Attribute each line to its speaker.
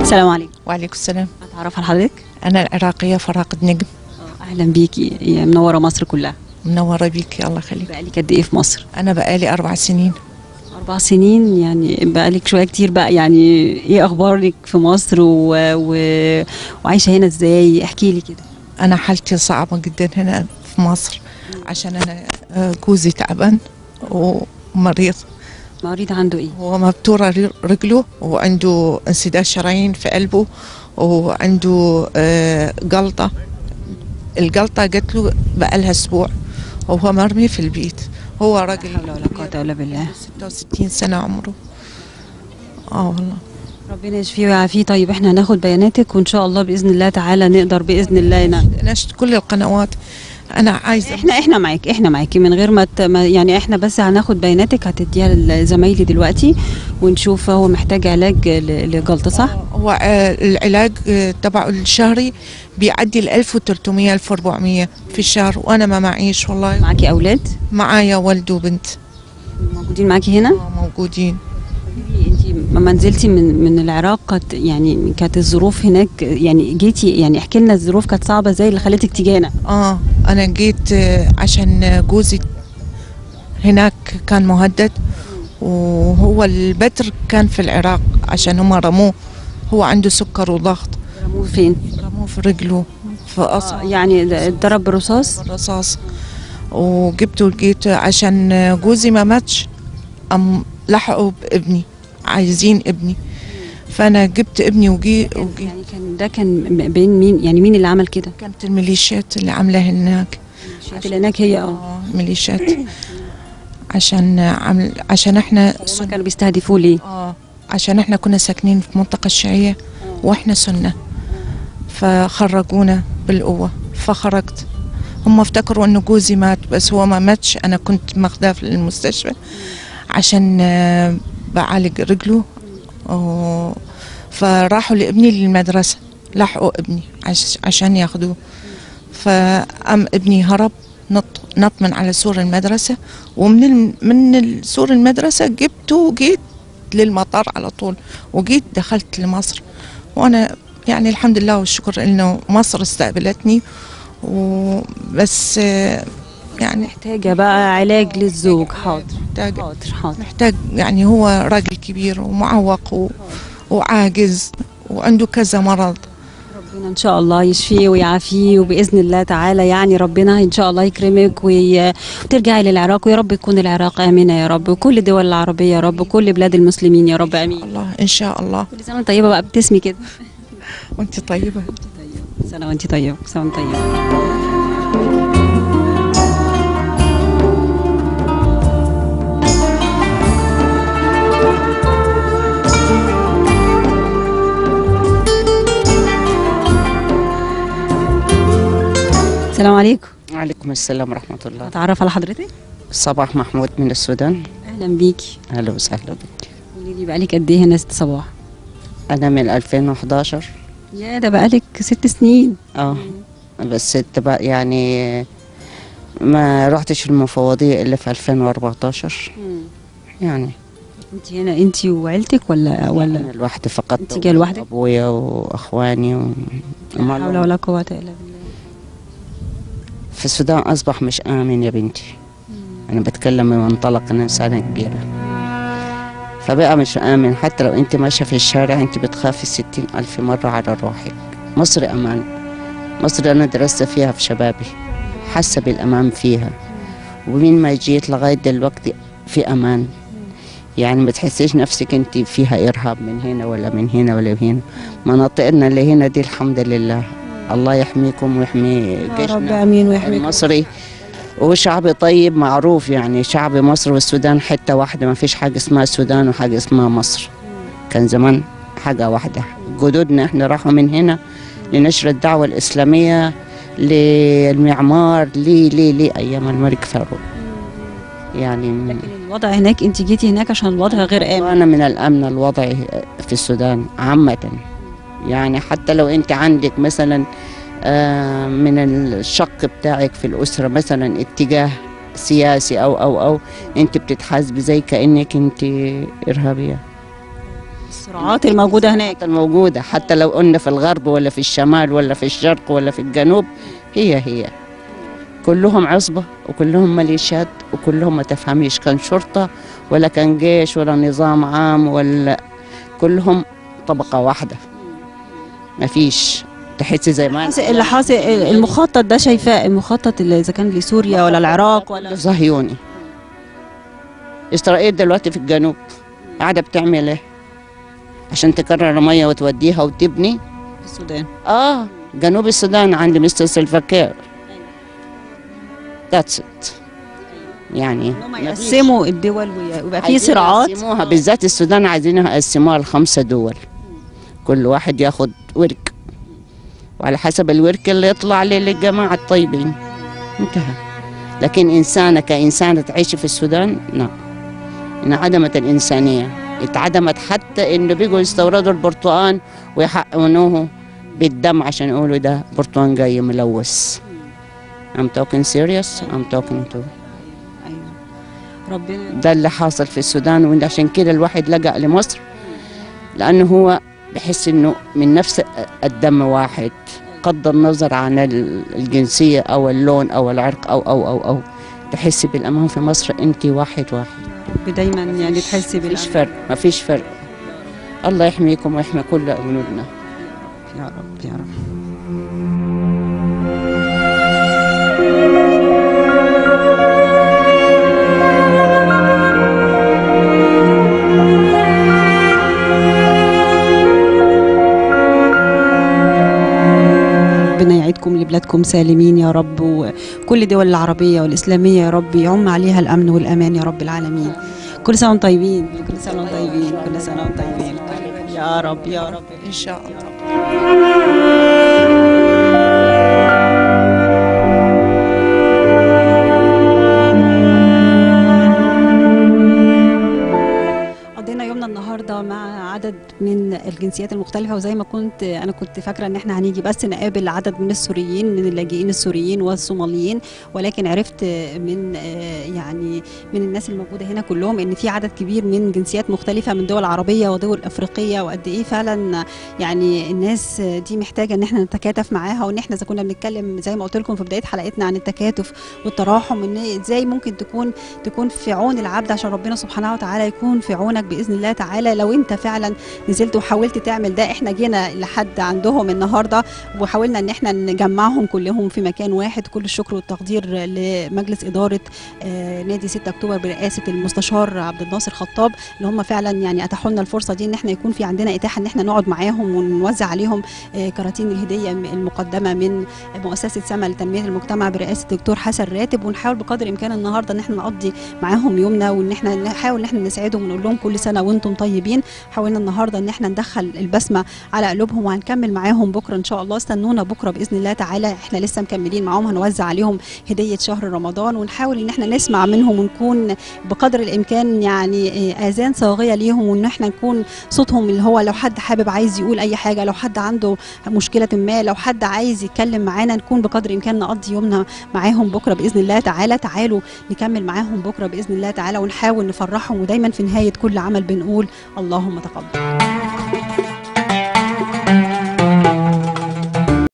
Speaker 1: السلام عليكم
Speaker 2: وعليكم السلام
Speaker 1: اتعرف على حضرتك
Speaker 2: أنا العراقية فراقد نجم
Speaker 1: اهلا بيكي يا منوره مصر كلها
Speaker 2: منورة بيك الله يخليك
Speaker 1: بقالك قد ايه في مصر
Speaker 2: أنا بقالي أربع سنين
Speaker 1: اربع سنين يعني بقالك شويه كتير بقى يعني ايه اخبارك في مصر و... و... وعايشه هنا ازاي احكي لي كده
Speaker 2: أنا حالتي صعبة جدا هنا في مصر عشان أنا آه، جوزي تعبان ومريض
Speaker 1: مريض عنده ايه
Speaker 2: هو مبتورة ر- رجله وعنده انسداد شرايين في قلبه وعنده آه، جلطة الجلطة جات له بقالها أسبوع وهو مرمي في البيت هو راجل
Speaker 1: لا حول ولا قوه الا بالله
Speaker 2: 66 سنة عمره اه والله
Speaker 1: ربنا يشفيه ويعافيه طيب احنا هناخد بياناتك وان شاء الله باذن الله تعالى نقدر باذن الله ن...
Speaker 2: نشت كل القنوات انا عايزه
Speaker 1: احنا احنا معاك احنا معاكي من غير ما, ت... ما يعني احنا بس هناخد بياناتك هتديها لزمايلي دلوقتي ونشوف هو محتاج علاج ل- لجلطه صح؟
Speaker 2: هو آه، العلاج آه، تبعه الشهري بيعدي ال 1300 1400 في الشهر وانا ما معيش والله
Speaker 1: معاكي اولاد
Speaker 2: معايا ولد وبنت
Speaker 1: موجودين معاكي هنا؟
Speaker 2: آه، موجودين
Speaker 1: انت لما نزلتي من من العراق كانت يعني كانت الظروف هناك يعني جيتي يعني احكي لنا الظروف كانت صعبه ازاي اللي خلتك تيجي هنا
Speaker 2: اه انا جيت آه، عشان جوزي هناك كان مهدد وهو البتر كان في العراق عشان هم رموه هو عنده سكر وضغط
Speaker 1: رموه فين؟
Speaker 2: رموه في رجله في
Speaker 1: آه
Speaker 2: أصبع
Speaker 1: يعني ده اتضرب برصاص
Speaker 2: رصاص وجبته لقيت عشان جوزي ما ماتش أم لحقوا بابني عايزين ابني فانا جبت ابني وجي, وجي
Speaker 1: يعني كان ده كان م- بين مين يعني مين اللي عمل كده؟
Speaker 2: كانت الميليشيات اللي عامله هناك
Speaker 1: الشات اللي هناك هي اه
Speaker 2: اه ميليشيات عشان عمل عشان احنا
Speaker 1: هم
Speaker 2: سنة
Speaker 1: كانوا بيستهدفوه ليه؟
Speaker 2: اه عشان احنا كنا ساكنين في منطقة الشيعية واحنا سنة فخرجونا بالقوة فخرجت هم افتكروا انه جوزي مات بس هو ما ماتش انا كنت ماخداه في المستشفى عشان آه، بعالج رجله و- فراحوا لابني للمدرسة لحقوا ابني عش- عشان ياخدوه فقام ابني هرب نط نط من على سور المدرسة ومن الم- من ال- سور المدرسة جبته وجيت للمطار على طول وجيت دخلت لمصر وانا يعني الحمد لله والشكر انه مصر استقبلتني وبس آه، يعني
Speaker 1: محتاجه بقى علاج للزوج حاضر
Speaker 2: محتاج
Speaker 1: حاضر حاضر
Speaker 2: محتاج يعني هو راجل كبير ومعوق و- وعاجز وعنده كذا مرض
Speaker 1: ربنا ان شاء الله يشفيه ويعافيه وباذن الله تعالى يعني ربنا ان شاء الله يكرمك وي- وترجعي للعراق ويا رب تكون العراق امنه يا رب وكل الدول العربيه يا رب وكل بلاد المسلمين يا رب امين
Speaker 2: الله ان شاء الله
Speaker 1: كل سنه وانت طيبه بقى بتسمي كده
Speaker 2: وانت طيبه
Speaker 1: سنه وانت طيبه سنه وانت طيبه السلام عليكم
Speaker 3: وعليكم السلام ورحمة الله
Speaker 1: اتعرف على حضرتك
Speaker 3: صباح محمود من السودان
Speaker 1: اهلا بيكي
Speaker 3: أهلا وسهلا بك
Speaker 1: قولي لي بقالك قد ايه هنا ست صباح
Speaker 3: أنا من 2011
Speaker 1: يا ده بقالك ست سنين
Speaker 3: اه بس انت بقى يعني ما رحتش المفوضية إلا في 2014 يعني
Speaker 1: انت هنا انت وعيلتك ولا ولا
Speaker 3: أنا لوحدي فقط
Speaker 1: انت جاية لوحدك؟
Speaker 3: أبويا وأخواني و...
Speaker 1: لا حول ولا قوة الا بالله
Speaker 3: في السودان أصبح مش آمن يا بنتي أنا بتكلم من منطلق أنا إنسانة كبيرة فبقى مش آمن حتى لو أنت ماشية في الشارع أنت بتخافي ستين ألف مرة على روحك مصر أمان مصر أنا درست فيها في شبابي حاسة بالأمان فيها ومن ما جيت لغاية دلوقتي في أمان يعني ما تحسيش نفسك انت فيها ارهاب من هنا ولا من هنا ولا من هنا مناطقنا اللي هنا دي الحمد لله الله يحميكم ويحمي
Speaker 1: يا رب
Speaker 3: جيشنا
Speaker 1: امين ويحميك
Speaker 3: المصري وشعب طيب معروف يعني شعب مصر والسودان حتة واحدة ما فيش حاجة اسمها السودان وحاجة اسمها مصر كان زمان حاجة واحدة جدودنا احنا راحوا من هنا لنشر الدعوة الإسلامية للمعمار لي لي لي أيام الملك فاروق يعني من
Speaker 1: الوضع هناك انت جيتي هناك عشان الوضع غير امن
Speaker 3: وأنا من الأمن الوضعي في السودان عامة يعني حتى لو أنت عندك مثلا آه، من الشق بتاعك في الأسرة مثلا اتجاه سياسي أو أو أو أنت بتتحاسبي زي كأنك أنت إرهابية
Speaker 1: الصراعات الموجوده هناك
Speaker 3: حتى الموجودة حتى لو قلنا في الغرب ولا في الشمال ولا في الشرق ولا في الجنوب هي هي كلهم عصبة وكلهم ميليشيات وكلهم ما تفهميش كان شرطة ولا كان جيش ولا نظام عام ولا كلهم طبقة واحدة ما فيش تحسي زي ما
Speaker 1: حاصل- اللي حاصل المخطط ده شايفاه المخطط اللي اذا كان لسوريا ولا العراق ولا
Speaker 3: صهيوني إسرائيل دلوقتي في الجنوب قاعدة بتعمل إيه عشان تكرر مية وتوديها وتبني
Speaker 1: في السودان
Speaker 3: اه جنوب السودان عند مستر سلفاكير ذاتس ات يعني
Speaker 1: هم
Speaker 3: مفيش.
Speaker 1: يقسموا الدول وي- ويبقى في
Speaker 3: عايزين
Speaker 1: صراعات
Speaker 3: يقسموها بالذات السودان عايزين يقسموها لخمسة دول كل واحد ياخد ورك وعلى حسب الورك اللي يطلع لي للجماعة الطيبين انتهى لكن إنسانة كإنسانة تعيش في السودان لا انعدمت الإنسانية اتعدمت حتى إنه بيجوا يستوردوا البرتقال ويحقنوه بالدم عشان يقولوا ده برتقال جاي ملوث I'm talking serious I'm talking to
Speaker 1: ايوه ربنا
Speaker 3: ده اللي حاصل في السودان وعشان كده الواحد لجأ لمصر لأنه هو بحس إنه من نفس الدم واحد قد النظر عن ال- الجنسية أو اللون أو العرق أو أو أو أو تحسي بالأمان في مصر أنت واحد واحد
Speaker 1: دايما يعني تحسي
Speaker 3: مفيش
Speaker 1: بالأمان
Speaker 3: فرق مفيش فرق الله يحميكم ويحمي كل جنودنا
Speaker 1: يا رب يا رب ربنا يعيدكم لبلادكم سالمين يا رب وكل الدول العربية والإسلامية يا رب يعم عليها الأمن والأمان يا رب العالمين كل سنة وانتم طيبين كل سنة وانتم طيبين كل سنة وانتم طيبين يا رب يا رب
Speaker 2: إن شاء الله
Speaker 1: قضينا يومنا النهارده مع عدد من الجنسيات المختلفه وزي ما كنت انا كنت فاكره ان احنا هنيجي بس نقابل عدد من السوريين من اللاجئين السوريين والصوماليين ولكن عرفت من آه، يعني من الناس الموجوده هنا كلهم ان في عدد كبير من جنسيات مختلفه من دول عربيه ودول افريقيه وقد ايه فعلا يعني الناس دي محتاجه ان احنا نتكاتف معاها وان احنا اذا كنا بنتكلم زي ما قلت لكم في بدايه حلقتنا عن التكاتف والتراحم ان ازاي ممكن تكون تكون في عون العبد عشان ربنا سبحانه وتعالى يكون في عونك باذن الله تعالى لو انت فعلا نزلت وحاولت تعمل ده احنا جينا لحد عندهم النهارده وحاولنا ان احنا نجمعهم كلهم في مكان واحد كل الشكر والتقدير لمجلس اداره آه، نادي 6 اكتوبر برئاسه المستشار عبد الناصر خطاب اللي هم فعلا يعني اتاحوا لنا الفرصه دي ان احنا يكون في عندنا اتاحه ان احنا نقعد معاهم ونوزع عليهم آه، كراتين الهديه المقدمه من مؤسسه سما لتنميه المجتمع برئاسه الدكتور حسن راتب ونحاول بقدر الامكان النهارده ان احنا نقضي معاهم يومنا وان احنا نحاول ان احنا نساعدهم ونقول لهم كل سنه وانتم طيبين حاولنا النهارده ان احنا ندخل البسمه على قلوبهم وهنكمل معاهم بكره ان شاء الله استنونا بكره باذن الله تعالى احنا لسه مكملين معاهم هنوزع عليهم هديه شهر رمضان ونحاول ان احنا نسمع منهم ونكون بقدر الامكان يعني آه، اذان صاغيه ليهم وان احنا نكون صوتهم اللي هو لو حد حابب عايز يقول اي حاجه لو حد عنده مشكله ما لو حد عايز يتكلم معانا نكون بقدر الامكان نقضي يومنا معاهم بكره باذن الله تعالى تعالوا نكمل معاهم بكره باذن الله تعالى ونحاول نفرحهم ودايما في نهايه كل عمل بنقول اللهم تقبل